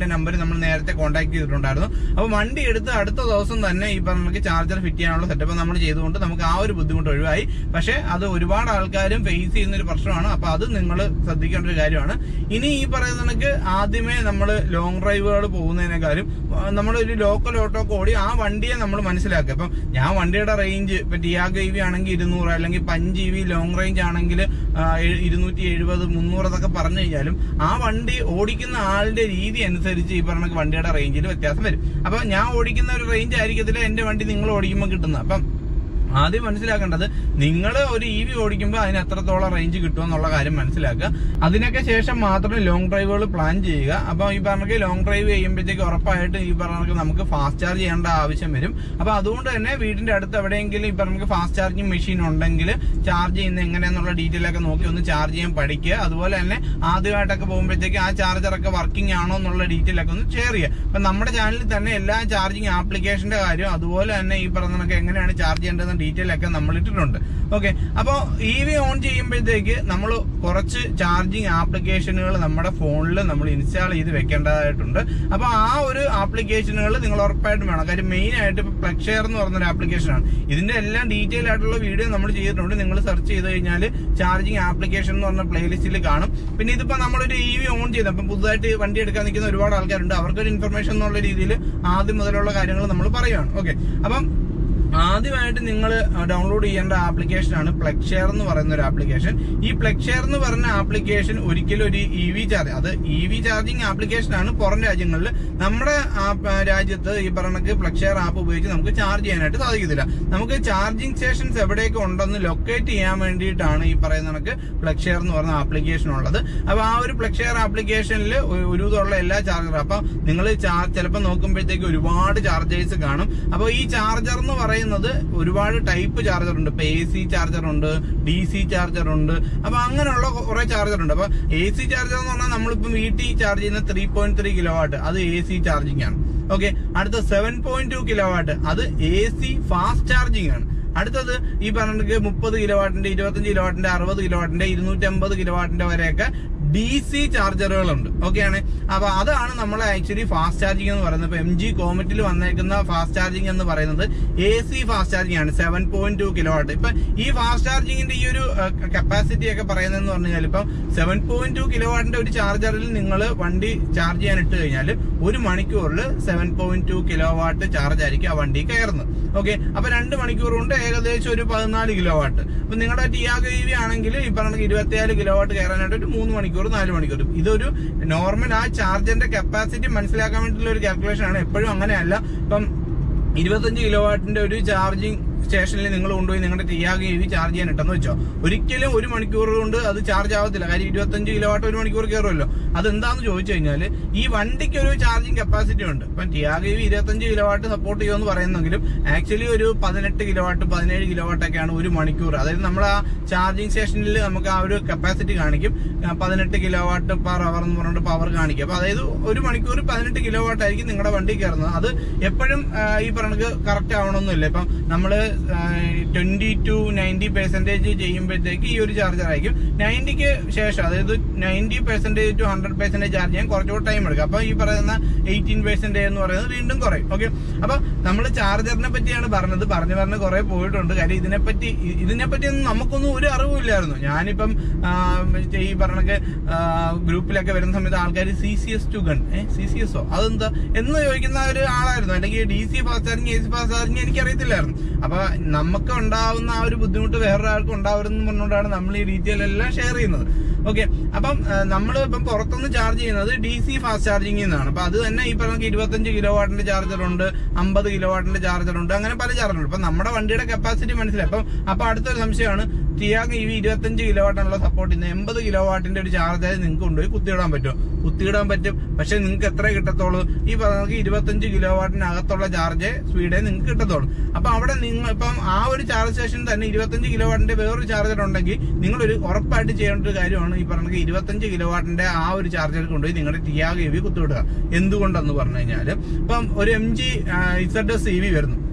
നമ്പർ നമ്മൾ നേരത്തെ കോൺടാക്ട് ചെയ്തിട്ടുണ്ടായിരുന്നു അപ്പൊ വണ്ടി എടുത്ത് അടുത്ത ദിവസം തന്നെ ഈ പറഞ്ഞ ചാർജർ ഫിറ്റ് ചെയ്യാനുള്ള സെറ്റപ്പ് നമ്മൾ ചെയ്തുകൊണ്ട് നമുക്ക് ആ ഒരു ബുദ്ധിമുട്ട് ഒഴിവായി പക്ഷെ അത് ഒരുപാട് ആൾക്കാരും ഫേസ് ചെയ്യുന്ന ഒരു പ്രശ്നമാണ് അപ്പൊ അത് നിങ്ങൾ ശ്രദ്ധിക്കേണ്ട ഒരു കാര്യമാണ് ഇനി ഈ പറയുന്ന കണക്ക് ആദ്യമേ നമ്മൾ ലോങ് ഡ്രൈവുകൾ പോകുന്നതിനേക്കാളും നമ്മൾ ഒരു ലോക്കൽ ഓട്ടോ ഒക്കെ ഓടി ആ വണ്ടിയെ നമ്മൾ മനസ്സിലാക്കുക ഇപ്പം ഞാൻ വണ്ടിയുടെ റേഞ്ച് ഇപ്പൊ ടിയാഗോ ഇ വി ആണെങ്കിൽ ഇരുന്നൂറ് അല്ലെങ്കിൽ Punch E V long range ആണെങ്കിൽ ഇരുന്നൂറ്റി എഴുപത് മുന്നൂറ് എന്നൊക്കെ പറഞ്ഞു കഴിഞ്ഞാലും ആ വണ്ടി ഓടിക്കുന്ന ആളുടെ രീതി അനുസരിച്ച് ഈ പറഞ്ഞ വണ്ടിയുടെ റേഞ്ചിൽ വ്യത്യാസം വരും അപ്പൊ ഞാൻ ഓടിക്കുന്ന ഒരു റേഞ്ച് ആയിരിക്കത്തില്ല എന്റെ വണ്ടി നിങ്ങൾ ഓടിക്കുമ്പോൾ കിട്ടുന്നത് അപ്പം ആദ്യം മനസ്സിലാക്കേണ്ടത് നിങ്ങൾ ഒരു ഇ വി ഓടിക്കുമ്പോൾ അതിന് എത്രത്തോളം റേഞ്ച് കിട്ടും എന്നുള്ള കാര്യം മനസ്സിലാക്കുക അതിനൊക്കെ ശേഷം മാത്രം ലോങ് ഡ്രൈവുകൾ പ്ലാൻ ചെയ്യുക അപ്പൊ ഈ പറഞ്ഞ ലോങ് ഡ്രൈവ് ചെയ്യുമ്പോഴത്തേക്ക് ഉറപ്പായിട്ടും ഈ പറഞ്ഞ നമുക്ക് ഫാസ്റ്റ് ചാർജ് ചെയ്യേണ്ട ആവശ്യം വരും അപ്പൊ അതുകൊണ്ട് തന്നെ വീടിന്റെ അടുത്ത് എവിടെയെങ്കിലും ഈ പറഞ്ഞ ഫാസ്റ്റ് ചാർജിങ് മെഷീൻ ഉണ്ടെങ്കിൽ ചാർജ് ചെയ്യുന്ന എങ്ങനെയാന്നുള്ള ഡീറ്റെയിൽ ഒക്കെ നോക്കി ഒന്ന് ചാർജ് ചെയ്യാൻ പഠിക്കുക അതുപോലെ തന്നെ ആദ്യമായിട്ടൊക്കെ പോകുമ്പോഴത്തേക്ക് ആ ചാർജർ ഒക്കെ വർക്കിംഗ് ആണോ എന്നുള്ള ഡീറ്റെയിൽ ഒക്കെ ഒന്ന് ഷെയർ ചെയ്യുക അപ്പൊ നമ്മുടെ ചാനലിൽ തന്നെ എല്ലാ ചാർജിങ് ആപ്ലിക്കേഷന്റെ കാര്യം അതുപോലെ തന്നെ ഈ പറഞ്ഞ കണക്ക് എങ്ങനെയാണ് ചാർജ് ചെയ്യേണ്ടതെന്ന് ഡീറ്റെയിൽ ഒക്കെ നമ്മൾ ഇട്ടിട്ടുണ്ട് ഓക്കെ അപ്പോൾ ഇ വി ഓൺ ചെയ്യുമ്പോഴത്തേക്ക് നമ്മൾ കുറച്ച് ചാർജിങ് ആപ്ലിക്കേഷനുകൾ നമ്മുടെ ഫോണിൽ നമ്മൾ ഇൻസ്റ്റാൾ ചെയ്ത് വെക്കേണ്ടതായിട്ടുണ്ട് അപ്പൊ ആ ഒരു ആപ്ലിക്കേഷനുകൾ നിങ്ങൾ ഉറപ്പായിട്ടും വേണം കാര്യം മെയിൻ ആയിട്ട് ഇപ്പൊ പ്ലക്ഷെയർ എന്ന് പറഞ്ഞൊരു ആപ്ലിക്കേഷനാണ് ഇതിന്റെ എല്ലാം ഡീറ്റെയിൽ ആയിട്ടുള്ള വീഡിയോ നമ്മൾ ചെയ്തിട്ടുണ്ട് നിങ്ങൾ സെർച്ച് ചെയ്ത് കഴിഞ്ഞാൽ ചാർജിങ് ആപ്ലിക്കേഷൻ എന്ന് പറഞ്ഞ പ്ലേലിസ്റ്റിൽ കാണും പിന്നെ ഇതിപ്പോ നമ്മളൊരു ഇ വി ഓൺ ചെയ്ത് അപ്പം പുതുതായിട്ട് വണ്ടി എടുക്കാൻ നിൽക്കുന്ന ഒരുപാട് ആൾക്കാരുണ്ട് അവർക്കൊരു ഇൻഫർമേഷൻ എന്നുള്ള രീതിയിൽ ആദ്യം മുതലുള്ള കാര്യങ്ങൾ നമ്മൾ പറയുകയാണ് ഓക്കെ അപ്പം ആദ്യമായിട്ട് നിങ്ങൾ ഡൗൺലോഡ് ചെയ്യേണ്ട ആപ്ലിക്കേഷൻ ആണ് പ്ലക്ഷെയർ എന്ന് പറയുന്ന ഒരു ആപ്ലിക്കേഷൻ ഈ പ്ലക്ഷെയർ എന്ന് പറഞ്ഞ ആപ്ലിക്കേഷൻ ഒരിക്കലും ഒരു ഇ വി ചാർജ് അത് ഇ വി ചാർജിങ് ആപ്ലിക്കേഷൻ ആണ് പുറം രാജ്യങ്ങളിൽ നമ്മുടെ ആ, രാജ്യത്ത് ഈ പറഞ്ഞ പ്ലക്ഷെയർ ആപ്പ് ഉപയോഗിച്ച് നമുക്ക് ചാർജ് ചെയ്യാനായിട്ട് സാധിക്കത്തില്ല നമുക്ക് ചാർജിങ് സ്റ്റേഷൻസ് എവിടെയൊക്കെ ഉണ്ടെന്ന് ലൊക്കേറ്റ് ചെയ്യാൻ വേണ്ടിയിട്ടാണ് ഈ പറയുന്ന കണക്ക് പ്ലക്ഷെയർ എന്ന് പറഞ്ഞ ആപ്ലിക്കേഷൻ ഉള്ളത് അപ്പൊ ആ ഒരു പ്ലക്ഷെയർ ആപ്ലിക്കേഷനിൽ ഒരു വിധമുള്ള എല്ലാ ചാർജറും അപ്പൊ നിങ്ങൾ ചിലപ്പോൾ നോക്കുമ്പോഴത്തേക്ക് ഒരുപാട് ചാർജേഴ്സ് കാണും അപ്പൊ ഈ ചാർജർ എന്ന് പറയുന്നത് ഒരുപാട് ടൈപ്പ് ചാർജർ ഉണ്ട് ഇപ്പൊ എ സി ചാർജർ ഉണ്ട് ഡി സി ചാർജർ ഉണ്ട് അപ്പൊ അങ്ങനെയുള്ള കുറെ ചാർജർ ഉണ്ട് അപ്പൊ എ സി ചാർജർ എന്ന് പറഞ്ഞാൽ നമ്മളിപ്പം വീട്ടിൽ ചാർജ് ചെയ്യുന്ന three point three kilo watt അത് എ സി ചാർജിങ് ആണ് ഓക്കെ അടുത്ത seven point two kilo watt അത് എ സി ഫാസ്റ്റ് ചാർജിങ് ആണ് അടുത്തത് ഈ പറഞ്ഞ മുപ്പത് കിലോ വാട്ടിന്റെ ഇരുപത്തഞ്ച് കിലോ വാട്ടിന്റെ അറുപത് കിലോ വാട്ടിന്റെ ഇരുന്നൂറ്റി അമ്പത് കിലോ വാട്ടിന്റെ വരെയൊക്കെ ഡി സി ചാർജറുകളുണ്ട് ഓക്കെയാണ് അപ്പൊ അതാണ് നമ്മൾ ആക്ച്വലി ഫാസ്റ്റ് ചാർജിങ് എന്ന് പറയുന്നത് ഇപ്പൊ എം ജി കോമറ്റിൽ വന്നേക്കുന്ന ഫാസ്റ്റ് ചാർജിങ് എന്ന് പറയുന്നത് എ സി ഫാസ്റ്റ് ചാർജിങ് ആണ് seven point two kilo watt ഇപ്പൊ ഈ ഫാസ്റ്റ് ചാർജിങ്ങിന്റെ ഈ ഒരു കപ്പാസിറ്റി ഒക്കെ പറയുന്നതെന്ന് പറഞ്ഞു കഴിഞ്ഞാൽ ഇപ്പം സെവൻ പോയിന്റ് ടു കിലോ വാട്ടിന്റെ ഒരു ചാർജറിൽ നിങ്ങൾ വണ്ടി ചാർജ് ചെയ്യാൻ ഇട്ട് കഴിഞ്ഞാൽ ഒരു മണിക്കൂറിൽ seven point two kilo watt charge ആയിരിക്കും ആ വണ്ടി കയറുന്നത് ഓക്കെ അപ്പൊ രണ്ട് മണിക്കൂർ കൊണ്ട് ഏകദേശം ഒരു പതിനാല് കിലോ വാട്ട് അപ്പൊ നിങ്ങളുടെ ടിയാഗോ ഇ വി ആണെങ്കിൽ ഈ പറഞ്ഞ ഇരുപത്തിയാല് കിലോ വാട്ട് കയറാനായിട്ട് ഒരു മൂന്ന് മണിക്കൂർ നാല് മണിക്കൂർ ഇതൊരു നോർമൽ ആ ചാർജറിന്റെ കപ്പാസിറ്റി മനസ്സിലാക്കാൻ വേണ്ടിയിട്ടുള്ള ഒരു കാൽക്കുലേഷൻ ആണ് എപ്പോഴും അങ്ങനെയല്ല ഇപ്പം ഇരുപത്തഞ്ച് കിലോ വാട്ടിന്റെ ഒരു ചാർജിങ് സ്റ്റേഷനിൽ നിങ്ങൾ കൊണ്ടുപോയി നിങ്ങളുടെ ടിയാഗോ ഇ വി ചാർജ് ചെയ്യാൻ ഇട്ടെന്ന് വെച്ചോ ഒരിക്കലും ഒരു മണിക്കൂർ കൊണ്ട് അത് ചാർജ് ആവത്തില്ല കാര്യം ഇരുപത്തഞ്ച് കിലോ വാട്ട് ഒരു മണിക്കൂർ കയറുമല്ലോ അതെന്താന്ന് ചോദിച്ചു കഴിഞ്ഞാൽ ഈ വണ്ടിക്ക് ഒരു ചാർജിങ് കപ്പാസിറ്റി ഉണ്ട് ഇപ്പം ടിയാഗോ ഇ വി ഇരുപത്തഞ്ച് കിലോ വാട്ട് സപ്പോർട്ട് ചെയ്യുമെന്ന് പറയുന്നെങ്കിലും ആക്ച്വലി ഒരു പതിനെട്ട് കിലോ വാട്ട് പതിനേഴ് കിലോ വാട്ടൊക്കെയാണ് ഒരു മണിക്കൂർ അതായത് നമ്മൾ ആ ചാർജിങ് സ്റ്റേഷനിൽ നമുക്ക് ആ ഒരു കപ്പാസിറ്റി കാണിക്കും ആ, പതിനെട്ട് കിലോ വാട്ട് പെർ അവർ എന്ന് പറഞ്ഞിട്ട് പവർ കാണിക്കും അപ്പൊ അതായത് ഒരു മണിക്കൂർ പതിനെട്ട് കിലോ വാട്ട് ആയിരിക്കും നിങ്ങളുടെ വണ്ടി കയറുന്നത് അത് എപ്പോഴും ആ, ഈ പറഞ്ഞത് കറക്റ്റ് ആവണമെന്നില്ല ഇപ്പം നമ്മള് ട്വന്റി ടു നയൻറ്റി പെർസെന്റേജ് ചെയ്യുമ്പോഴത്തേക്ക് ഈ ഒരു ചാർജർ ആയിരിക്കും നയൻറ്റിക്ക് ശേഷം അതായത് ninety percentage to hundred percentage charge ചെയ്യാൻ കുറച്ചുകൂടെ ടൈം എടുക്കും അപ്പൊ ഈ പറയുന്ന എയ്റ്റീൻ പെർസെന്റേജ് എന്ന് പറയുന്നത് വീണ്ടും കുറയും ഓക്കെ അപ്പൊ നമ്മൾ ചാർജറിനെ പറ്റിയാണ് പറഞ്ഞത് പറഞ്ഞു പറഞ്ഞ് കുറെ പോയിട്ടുണ്ട് കാര്യം ഇതിനെപ്പറ്റി ഇ- ഇതിനെപ്പറ്റി ഒന്നും നമുക്കൊന്നും ഒരു അറിവില്ലായിരുന്നു ഞാനിപ്പം ആ, മറ്റേ ഈ പറഞ്ഞ ഗ്രൂപ്പിലൊക്കെ വരുന്ന സമയത്ത് ആൾക്കാർ C C S two gun ഏ സി സി എസ് ഒ അതെന്താ എന്ന് ചോദിക്കുന്ന ഒരു ആളായിരുന്നു അല്ലെങ്കിൽ D C fast charging A C fast charging എനിക്ക് അറിയത്തില്ലായിരുന്നു അപ്പൊ നമുക്ക് ഉണ്ടാവുന്ന ആ ഒരു ബുദ്ധിമുട്ട് വേറൊരാൾക്കും ഉണ്ടാവരുതെന്ന് പറഞ്ഞുകൊണ്ടാണ് നമ്മൾ ഈ ഡീറ്റെയിൽ എല്ലാം ഷെയർ ചെയ്യുന്നത് ഓക്കെ അപ്പം നമ്മൾ ഇപ്പം പുറത്തുനിന്ന് ചാർജ് ചെയ്യുന്നത് ഡി സി ഫാസ്റ്റ് ചാർജിംഗ് എന്നാണ് അപ്പൊ അത് തന്നെ ഈ പറഞ്ഞ ഇരുപത്തഞ്ച് കിലോ വാട്ടിന്റെ ചാർജർ ഉണ്ട് അമ്പത് കിലോ വാട്ടിന്റെ ചാർജർ ഉണ്ട് അങ്ങനെ പല ചാർജർ ഉണ്ട് അപ്പൊ നമ്മുടെ വണ്ടിയുടെ കപ്പാസിറ്റി മനസ്സിലായി അപ്പം അപ്പൊ അടുത്തൊരു സംശയമാണ് ടിയാഗ് ഇ വി ഇരുപത്തഞ്ച് കിലോ വാട്ടാണല്ലോ സപ്പോർട്ട് ചെയ്യുന്നത് എൺപത് കിലോ വാട്ടിന്റെ ഒരു ചാർജർ നിങ്ങൾക്ക് കൊണ്ടുപോയി കുത്തിയിടാൻ പറ്റും കുത്തിയിടാൻ പറ്റും പക്ഷെ നിങ്ങൾക്ക് എത്ര കിട്ടത്തുള്ളൂ ഈ പറഞ്ഞ ഇരുപത്തഞ്ച് കിലോ വാട്ടിനകത്തുള്ള ചാർജ് സ്പീഡേ നിങ്ങൾക്ക് കിട്ടത്തുള്ളൂ അപ്പൊ അവിടെ നിങ്ങൾ ഇപ്പം ആ ഒരു ചാർജ് സ്റ്റേഷൻ തന്നെ ഇരുപത്തഞ്ച് കിലോ വാട്ടിന്റെ വേറൊരു ചാർജർ ഉണ്ടെങ്കിൽ നിങ്ങൾ ഒരു ഉറപ്പായിട്ട് ചെയ്യേണ്ട ഒരു കാര്യമാണ് ഈ പറഞ്ഞ ഇരുപത്തഞ്ച് കിലോ വാട്ടിന്റെ ആ ഒരു ചാർജർ കൊണ്ടുപോയി നിങ്ങളുടെ ടിയാഗ് ഇ വി കുത്തിവിടുക എന്തുകൊണ്ടെന്ന് പറഞ്ഞു കഴിഞ്ഞാൽ ഇപ്പം ഒരു M G Z S E V വരുന്നു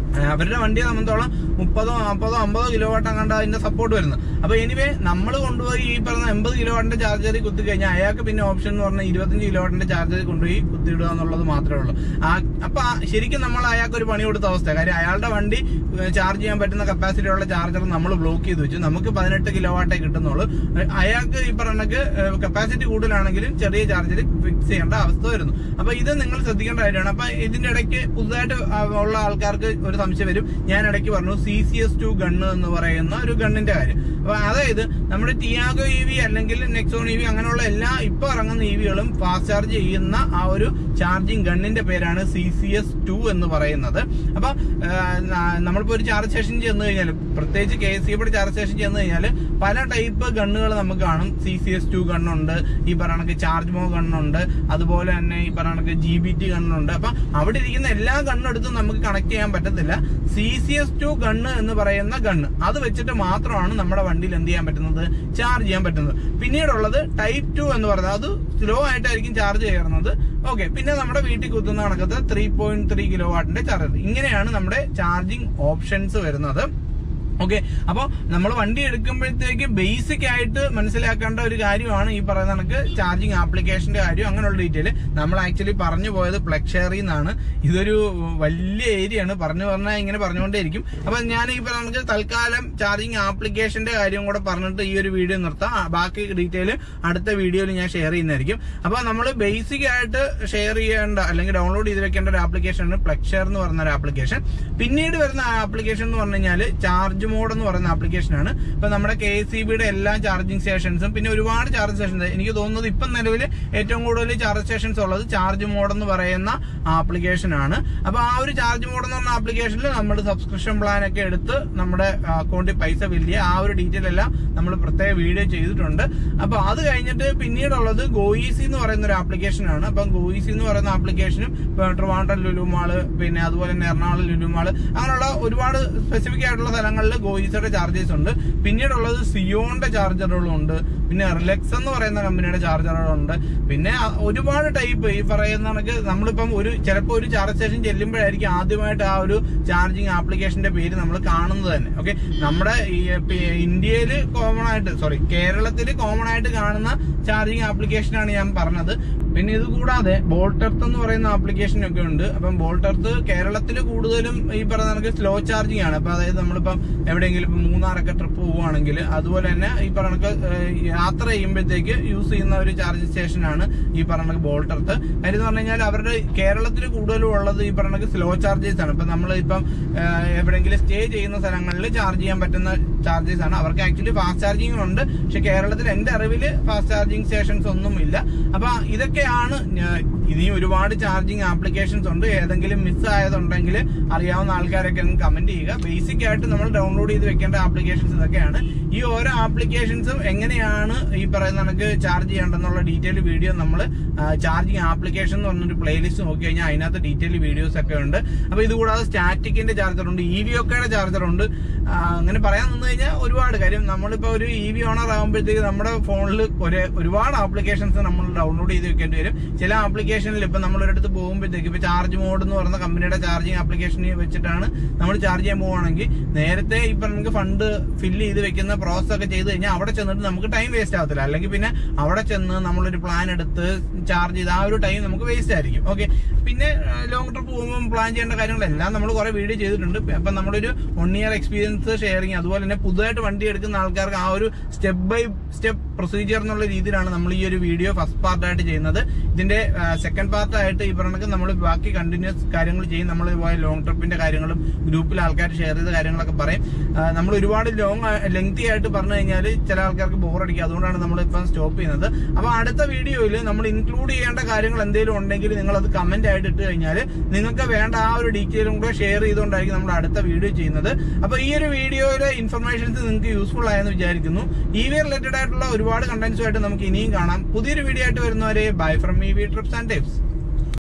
ആ, അവരുടെ വണ്ടിയെ സംബന്ധിച്ചോളം മുപ്പതോ നാൽപ്പതോ അമ്പതോ കിലോ വാട്ട് അങ്ങാണ്ട് അതിന്റെ സപ്പോർട്ട് വരുന്നത് അപ്പൊ എനിവേ നമ്മൾ കൊണ്ടുപോയി ഈ പറഞ്ഞ എൺപത് കിലോ വാട്ടിന്റെ ചാർജറിൽ കുത്തി കഴിഞ്ഞാൽ അയാൾക്ക് പിന്നെ ഓപ്ഷൻ എന്ന് പറഞ്ഞാൽ ഇരുപത്തഞ്ച് കിലോ വാട്ടിന്റെ ചാർജറിൽ കൊണ്ടുപോയി കുത്തിയിടുക എന്നുള്ളത് മാത്രമേ ഉള്ളൂ ആ അപ്പൊ ആ ശരിക്കും നമ്മൾ അയാൾക്ക് ഒരു പണി കൊടുത്ത അവസ്ഥ കാര്യം അയാളുടെ വണ്ടി ചാർജ് ചെയ്യാൻ പറ്റുന്ന കപ്പാസിറ്റി ഉള്ള ചാർജർ നമ്മൾ ബ്ലോക്ക് ചെയ്ത് വെച്ചു നമുക്ക് പതിനെട്ട് കിലോ വാട്ടേ കിട്ടുന്നുള്ളൂ അയാൾക്ക് ഈ പറഞ്ഞക്ക് കപ്പാസിറ്റി കൂടുതലാണെങ്കിലും ചെറിയ ചാർജർ ഫിക്സ് ചെയ്യേണ്ട അവസ്ഥ വരുന്നു അപ്പൊ ഇത് നിങ്ങൾ ശ്രദ്ധിക്കേണ്ട കാര്യമാണ് അപ്പൊ ഇതിന്റെ ഇടയ്ക്ക് പുതുതായിട്ട് ആ, ഉള്ള ആൾക്കാർക്ക് ഒരു സംശയം വരും ഞാൻ ഇടയ്ക്ക് പറഞ്ഞു C C S two gun എന്ന് പറയുന്ന ഒരു ഗണ്ണിന്റെ കാര്യം അപ്പൊ അതായത് നമ്മുടെ ടിയാഗോ ഇ വി അല്ലെങ്കിൽ നെക്സോൺ ഇ വി അങ്ങനെയുള്ള എല്ലാ ഇപ്പൊ ഇറങ്ങുന്ന ഇ വികളും ഫാസ്റ്റ് ചാർജ് ചെയ്യുന്ന ആ ഒരു ചാർജിങ് ഗണ്ണിന്റെ പേരാണ് സി സി എസ് ടു എന്ന് പറയുന്നത് അപ്പൊ ആ, ന- നമ്മളിപ്പോ ഒരു ചാർജ് സ്റ്റേഷൻ ചെന്ന് കഴിഞ്ഞാൽ പ്രത്യേകിച്ച് കെ എസ് സിയുടെ ചാർജ് സ്റ്റേഷൻ ചെന്ന് കഴിഞ്ഞാൽ പല ടൈപ്പ് ഗണ്ണുകൾ നമുക്ക് കാണും സി സി എസ് ടു ഗണ്ണുണ്ട് ഈ പറയണക്ക് ചാർജ് മോ ഗണ്ണുണ്ട് അതുപോലെ തന്നെ ഈ പറയണക്ക് ജി ബി ടി ഗണ്ണുണ്ട് അപ്പൊ അവിടെ ഇരിക്കുന്ന എല്ലാ ഗണ്ണെടുത്തും നമുക്ക് കണക്ട് ചെയ്യാൻ പറ്റത്തില്ല C C S two gun എന്ന് പറയുന്ന ഗണ്ണ് അത് വെച്ചിട്ട് മാത്രമാണ് നമ്മുടെ വണ്ടിയിൽ എന്ത് ചെയ്യാൻ പറ്റുന്നത് ചാർജ് ചെയ്യാൻ പറ്റുന്നത് പിന്നീടുള്ളത് ടൈപ്പ് ടു എന്ന് പറയുന്നത് അത് സ്ലോ ആയിട്ടായിരിക്കും ചാർജ് ചെയ്യുന്നത് ഓക്കെ പിന്നെ നമ്മുടെ വീട്ടിൽ കുത്തുന്ന കണക്കത്ത് ത്രീ പോയിന്റ് ത്രീ കിലോ വാട്ടിന്റെ ചാർജർ ഇങ്ങനെയാണ് നമ്മുടെ ചാർജിങ് ഓപ്ഷൻസ് വരുന്നത് ഓക്കെ അപ്പോൾ നമ്മൾ വണ്ടി എടുക്കുമ്പോഴത്തേക്ക് ബേസിക് ആയിട്ട് മനസ്സിലാക്കേണ്ട ഒരു കാര്യമാണ് ഈ പറയുന്ന കണക്ക് ചാർജിങ് ആപ്ലിക്കേഷന്റെ കാര്യം അങ്ങനെയുള്ള ഡീറ്റെയിൽ നമ്മൾ ആക്ച്വലി പറഞ്ഞു പോയത് പ്ലക്ഷറി എന്നാണ് ഇതൊരു വലിയ ഏരിയയാണ് പറഞ്ഞു പറഞ്ഞാൽ ഇങ്ങനെ പറഞ്ഞുകൊണ്ടേയിരിക്കും അപ്പൊ ഞാൻ ഈ പറഞ്ഞ കണക്ക് തൽക്കാലം ചാർജിങ് ആപ്ലിക്കേഷന്റെ കാര്യം കൂടെ പറഞ്ഞിട്ട് ഈ ഒരു വീഡിയോ നിർത്താം ആ, ബാക്കി ഡീറ്റെയിൽ അടുത്ത വീഡിയോയിൽ ഞാൻ ഷെയർ ചെയ്യുന്നതായിരിക്കും അപ്പൊ നമ്മൾ ബേസിക് ആയിട്ട് ഷെയർ ചെയ്യേണ്ട അല്ലെങ്കിൽ ഡൗൺലോഡ് ചെയ്ത് വെക്കേണ്ട ഒരു ആപ്ലിക്കേഷനാണ് പ്ലക്ഷർ എന്ന് പറയുന്ന ഒരു ആപ്ലിക്കേഷൻ പിന്നീട് വരുന്ന ആപ്ലിക്കേഷൻ എന്ന് പറഞ്ഞു കഴിഞ്ഞാൽ ചാർജ് മോഡ് എന്ന് പറയുന്ന ആപ്ലിക്കേഷനാണ് ഇപ്പൊ നമ്മുടെ കെ സി ബിയുടെ എല്ലാ ചാർജിങ് സ്റ്റേഷൻസും പിന്നെ ഒരുപാട് ചാർജ് സ്റ്റേഷൻസ് എനിക്ക് തോന്നുന്നത് ഇപ്പം നിലവിൽ ഏറ്റവും കൂടുതൽ ചാർജ് സ്റ്റേഷൻസ് ഉള്ളത് ചാർജ് മോഡ് എന്ന് പറയുന്ന ആപ്ലിക്കേഷൻ ആണ് അപ്പൊ ആ ഒരു ചാർജ് മോഡ് എന്ന് പറഞ്ഞ ആപ്ലിക്കേഷനിൽ നമ്മൾ സബ്സ്ക്രിപ്ഷൻ പ്ലാൻ ഒക്കെ എടുത്ത് നമ്മുടെ അക്കൗണ്ടിൽ പൈസ ഫില്ല് ചെയ്യുക ആ ഒരു ഡീറ്റെയിൽ എല്ലാം നമ്മൾ പ്രത്യേക വീഡിയോ ചെയ്തിട്ടുണ്ട് അപ്പൊ അത് കഴിഞ്ഞിട്ട് പിന്നീടുള്ളത് ഗോയിസി എന്ന് പറയുന്ന ഒരു ആപ്ലിക്കേഷൻ ആണ് അപ്പൊ ഗോയിസി എന്ന് പറയുന്ന ആപ്ലിക്കേഷനും ഇപ്പൊ ട്രിവാൻഡ്രം ലുലുമാള് പിന്നെ അതുപോലെ തന്നെ എറണാകുളം ലുലുമാള് അങ്ങനെയുള്ള ഒരുപാട് സ്പെസിഫിക് ആയിട്ടുള്ള സ്ഥലങ്ങളിൽ ഗോയിസിയുടെ ചാർജേഴ്സ് ഉണ്ട് പിന്നീടുള്ളത് സിയോന്റെ ചാർജറുകളും ഉണ്ട് പിന്നെ റിലക്സ് എന്ന് പറയുന്ന കമ്പനിയുടെ ചാർജറുകളുണ്ട് പിന്നെ അ- ഒരുപാട് ടൈപ്പ് ഈ പറയുന്ന കണക്ക് നമ്മളിപ്പം ഒരു ചിലപ്പോൾ ഒരു ചാർജ് സ്റ്റേഷൻ ചെല്ലുമ്പോഴായിരിക്കും ആദ്യമായിട്ട് ആ ഒരു ചാർജിങ് ആപ്ലിക്കേഷന്റെ പേര് നമ്മൾ കാണുന്നത് തന്നെ ഓക്കെ നമ്മുടെ ഇന്ത്യയിൽ കോമൺ ആയിട്ട് സോറി കേരളത്തിൽ കോമൺ ആയിട്ട് കാണുന്ന ചാർജിങ് ആപ്ലിക്കേഷനാണ് ഞാൻ പറഞ്ഞത് പിന്നെ ഇത് കൂടാതെ ബോൾട്ടെർത്ത് എന്ന് പറയുന്ന ആപ്ലിക്കേഷൻ ഒക്കെ ഉണ്ട് അപ്പം ബോൾട്ടെർത്ത് കേരളത്തിൽ കൂടുതലും ഈ പറയുന്ന കണക്ക് സ്ലോ ചാർജിങ് ആണ് അപ്പൊ അതായത് നമ്മളിപ്പം എവിടെയെങ്കിലും ഇപ്പം മൂന്നാറൊക്കെ ട്രിപ്പ് പോവുകയാണെങ്കിൽ അതുപോലെ തന്നെ ഈ പറഞ്ഞ കണക്ക് ഏഹ്, യാത്ര ചെയ്യുമ്പോഴത്തേക്ക് യൂസ് ചെയ്യുന്ന ഒരു ചാർജിങ് സ്റ്റേഷനാണ് ഈ പറഞ്ഞ കണക്ക് ബോൾട്ടെർത്ത് കാര്യം എന്ന് പറഞ്ഞു കഴിഞ്ഞാൽ അവരുടെ കേരളത്തിൽ കൂടുതലും ഉള്ളത് ഈ പറഞ്ഞ കണക്ക് സ്ലോ ചാർജേഴ്സ് ആണ് ഇപ്പൊ നമ്മൾ ഇപ്പം ഏഹ്, എവിടെയെങ്കിലും സ്റ്റേ ചെയ്യുന്ന സ്ഥലങ്ങളിൽ ചാർജ് ചെയ്യാൻ പറ്റുന്ന ചാർജേഴ്സ് ആണ് അവർക്ക് ആക്ച്വലി ഫാസ്റ്റ് ചാർജിങ് ഉണ്ട് പക്ഷെ കേരളത്തിൽ എന്റെ അറിവിൽ ഫാസ്റ്റ് ചാർജിങ് സ്റ്റേഷൻസ് ഒന്നും ഇല്ല അപ്പൊ ഇതൊക്കെയാണ് ഞാൻ- ഇനിയും ഒരുപാട് ചാർജിങ് ആപ്ലിക്കേഷൻസ് ഉണ്ട് ഏതെങ്കിലും മിസ് ആയതുണ്ടെങ്കിൽ അറിയാവുന്ന ആൾക്കാരൊക്കെ ഒന്ന് കമന്റ് ചെയ്യുക ബേസിക് ആയിട്ട് നമ്മൾ ഡൗൺലോഡ് ചെയ്ത് വെക്കേണ്ട ആപ്ലിക്കേഷൻസ് ഇതൊക്കെയാണ് ഈ ഓരോ ആപ്ലിക്കേഷൻസും എങ്ങനെയാണ് ഈ പറയുന്ന കണക്ക് ചാർജ് ചെയ്യേണ്ടെന്നുള്ള ഡീറ്റെയിൽ വീഡിയോ നമ്മൾ ചാർജിങ് ആപ്ലിക്കേഷൻ എന്ന് പറഞ്ഞൊരു പ്ലേലിസ്റ്റ് നോക്കി കഴിഞ്ഞാൽ അതിനകത്ത് ഡീറ്റെയിൽ വീഡിയോസ് ഒക്കെ ഉണ്ട് അപ്പൊ ഇത് കൂടാതെ സ്റ്റാറ്റിക്കിന്റെ ചാർജർ ഉണ്ട് ഇ വി ഒക്കെയുടെ ചാർജർ ഉണ്ട് ആ, അങ്ങനെ പറയാൻ നിന്ന് കഴിഞ്ഞാൽ ഒരുപാട് കാര്യം നമ്മളിപ്പോ ഒരു ഇ വി ഓണർ ആകുമ്പോഴത്തേക്ക് നമ്മുടെ ഫോണിൽ ഒരു ഒരുപാട് ആപ്ലിക്കേഷൻസ് നമ്മൾ ഡൗൺലോഡ് ചെയ്ത് വെക്കേണ്ടി വരും ചില ആപ്ലിക്കേഷനിൽ ഇപ്പൊ നമ്മൾ ഒരിടത്ത് പോകുമ്പോഴത്തേക്ക് ഇപ്പൊ ചാർജ് മോഡ് എന്ന് പറയുന്ന കമ്പനിയുടെ ചാർജിങ് ആപ്ലിക്കേഷൻ വെച്ചിട്ടാണ് നമ്മൾ ചാർജ് ചെയ്യാൻ പോവുകയാണെങ്കിൽ നേരത്തെ ഇപ്പൊ നമുക്ക് ഫണ്ട് ഫില്ല് ചെയ്ത് വെക്കുന്ന പ്രോസസ് ഒക്കെ ചെയ്ത് കഴിഞ്ഞാൽ അവിടെ ചെന്നിട്ട് നമുക്ക് ടൈം വേസ്റ്റ് ആവത്തില്ല അല്ലെങ്കിൽ പിന്നെ അവിടെ ചെന്ന് നമ്മളൊരു പ്ലാൻ എടുത്ത് ചാർജ് ചെയ്ത് ആ ഒരു ടൈം നമുക്ക് വേസ്റ്റ് ആയിരിക്കും ഓക്കെ പിന്നെ ലോങ് ട്രിപ്പ് പോകുമ്പോൾ പ്ലാൻ ചെയ്യേണ്ട കാര്യങ്ങളെല്ലാം നമ്മൾ കുറെ വീഡിയോ ചെയ്തിട്ടുണ്ട് അപ്പൊ നമ്മളൊരു വൺ ഇയർ എക്സ്പീരിയൻസ് ഷെയറിങ് അതുപോലെ തന്നെ പുതുതായിട്ട് വണ്ടി എടുക്കുന്ന ആൾക്കാർക്ക് ആ ഒരു സ്റ്റെപ്പ് ബൈ സ്റ്റെപ്പ് പ്രൊസീജിയർ എന്നുള്ള രീതിയിലാണ് നമ്മൾ ഈ ഒരു വീഡിയോ ഫസ്റ്റ് പാർട്ടായിട്ട് ചെയ്യുന്നത് ഇതിന്റെ സെക്കൻഡ് പാർട്ടായിട്ട് ഈ പറഞ്ഞ നമ്മൾ ബാക്കി കണ്ടിന്യൂസ് കാര്യങ്ങൾ ചെയ്യും നമ്മൾ പോയ ലോങ് ട്രിപ്പിന്റെ കാര്യങ്ങളും ഗ്രൂപ്പിൽ ആൾക്കാർ ഷെയർ ചെയ്ത കാര്യങ്ങളൊക്കെ പറയും ആ, നമ്മൾ ഒരുപാട് ലോങ് ലെങ്തി ആയിട്ട് പറഞ്ഞു കഴിഞ്ഞാൽ ചില ആൾക്കാർക്ക് ബോറടിക്കും അതുകൊണ്ടാണ് നമ്മൾ ഇപ്പം സ്റ്റോപ്പ് ചെയ്യുന്നത് അപ്പൊ അടുത്ത വീഡിയോയിൽ നമ്മൾ ഇൻക്ലൂഡ് ചെയ്യേണ്ട കാര്യങ്ങൾ എന്തെങ്കിലും ഉണ്ടെങ്കിൽ നിങ്ങൾ അത് കമന്റ് ആയിട്ട് ഇട്ട് കഴിഞ്ഞാൽ നിങ്ങൾക്ക് വേണ്ട ആ ഒരു ഡീറ്റെയിലും കൂടെ ഷെയർ ചെയ്തുകൊണ്ടായിരിക്കും നമ്മൾ അടുത്ത വീഡിയോ ചെയ്യുന്നത് അപ്പൊ ഈ ഒരു വീഡിയോയിലെ ഇൻഫർമേഷൻസ് നിങ്ങൾക്ക് യൂസ്ഫുൾ ആയെന്ന് വിചാരിക്കുന്നു ഇ വി റിലേറ്റഡ് ആയിട്ടുള്ള ഒരുപാട് കണ്ടന്റ്സുമായിട്ട് നമുക്ക് ഇനിയും കാണാം പുതിയൊരു വീഡിയോ ആയിട്ട് വരുന്നവരെ bye from E V trips and tips